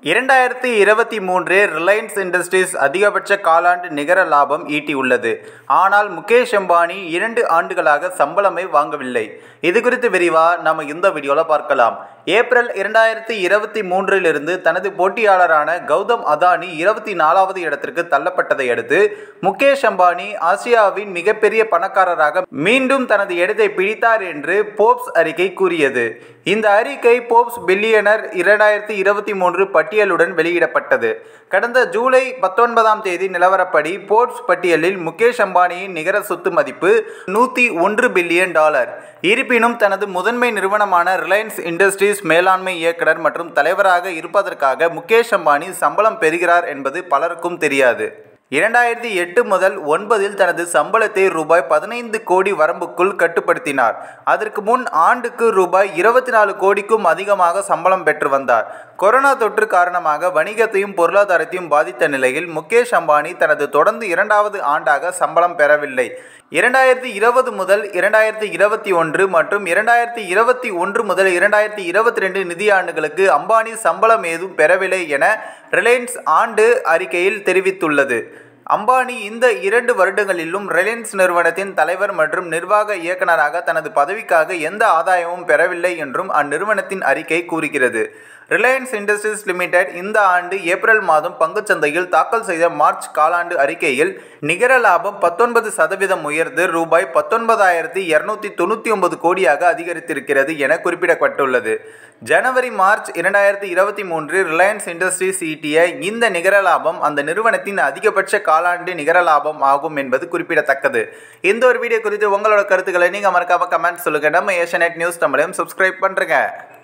இரண்டாயிரத்தி இருபத்தி மூன்று ரிலையன்ஸ் இண்டஸ்ட்ரீஸ் அதிகபட்ச காலாண்டு நிகர லாபம் ஈட்டியுள்ளது ஆனால் முகேஷ் அம்பானி இரண்டு ஆண்டுகளாக சம்பளமே வாங்கவில்லை இது குறித்து விரிவாக நம்ம இந்த வீடியோவில் பார்க்கலாம் ஏப்ரல் இரண்டாயிரத்தி இருபத்தி மூன்றிலிருந்து தனது போட்டியாளரான கௌதம் அதானி இருபத்தி நாலாவது இடத்திற்கு தள்ளப்பட்டதை அடுத்து முகேஷ் அம்பானி ஆசியாவின் மிகப்பெரிய பணக்காரராக மீண்டும் தனது இடத்தை பிடித்தார் என்று போப்ஸ் அறிக்கை கூறியது இந்த அறிக்கை போப்ஸ் பில்லியனர் இரண்டாயிரத்தி இருபத்தி மூன்று பட்டியலுடன் வெளியிடப்பட்டது கடந்த ஜூலை பத்தொன்பதாம் தேதி நிலவரப்படி போர்ப்ஸ் பட்டியலில் முகேஷ் அம்பானியின் நிகர சொத்து மதிப்பு நூற்றி ஒன்று பில்லியன் டாலர் இருப்பினும் தனது முதன்மை நிறுவனமான ரிலையன்ஸ் இண்டஸ்ட்ரீஸ் மேலாண்மை இயக்குனர் மற்றும் தலைவராக இருப்பதற்காக முகேஷ் அம்பானி சம்பளம் பெறுகிறார் என்பது பலருக்கும் தெரியாது இரண்டாயிரத்தி எட்டு முதல் ஒன்பதில் தனது சம்பளத்தை ரூபாய் பதினைந்து கோடி வரம்புக்குள் கட்டுப்படுத்தினார் அதற்கு முன் ஆண்டுக்கு ரூபாய் இருபத்தி நாலு கோடிக்கும் அதிகமாக சம்பளம் பெற்று வந்தார் கொரோனா தொற்று காரணமாக வணிகத்தையும் பொருளாதாரத்தையும் பாதித்த நிலையில் முகேஷ் அம்பானி தனது தொடர்ந்து இரண்டாவது ஆண்டாக சம்பளம் பெறவில்லை இரண்டாயிரத்தி இருபது முதல் இரண்டாயிரத்தி இருபத்தி ஒன்று மற்றும் இரண்டாயிரத்தி இருபத்தி ஒன்று முதல் இரண்டாயிரத்தி இருபத்தி ரெண்டு நிதியாண்டுகளுக்கு அம்பானி சம்பளம் ஏதும் பெறவில்லை என ரிலையன்ஸ் ஆண்டு அறிக்கையில் தெரிவித்துள்ளது அம்பானி இந்த இரண்டு வருடங்களிலும் ரிலையன்ஸ் நிறுவனத்தின் தலைவர் மற்றும் நிர்வாக இயக்குநராக தனது பதவிக்காக எந்த ஆதாயமும் பெறவில்லை என்றும் அந்நிறுவனத்தின் அறிக்கை கூறுகிறது ரிலையன்ஸ் இண்டஸ்ட்ரீஸ் லிமிடெட் இந்த ஆண்டு ஏப்ரல் மாதம் பங்குச்சந்தையில் தாக்கல் செய்த மார்ச் காலாண்டு அறிக்கையில் நிகர லாபம் பத்தொன்பது சதவீதம் உயர்ந்து ரூபாய் பத்தொன்பதாயிரத்தி இருநூத்தி தொண்ணூற்றி ஒன்பது கோடியாக அதிகரித்திருக்கிறது என குறிப்பிடப்பட்டுள்ளது ஜனவரி மார்ச் இரண்டாயிரத்தி இருபத்தி மூன்று ரிலையன்ஸ் இண்டஸ்ட்ரீஸ் ஈட்டிய இந்த நிகர லாபம் அந்த நிறுவனத்தின் அதிகபட்ச காலாண்டு நிகர லாபம் ஆகும் என்பது குறிப்பிடத்தக்கது இந்த ஒரு வீடியோ குறித்து உங்களோட கருத்துக்களை நீங்கள் மறக்காம கமெண்ட் சொல்லுங்க நம்ம ஏஷியநெட் நியூஸ் தமிழையும் சப்ஸ்கிரைப் பண்ணுறேங்க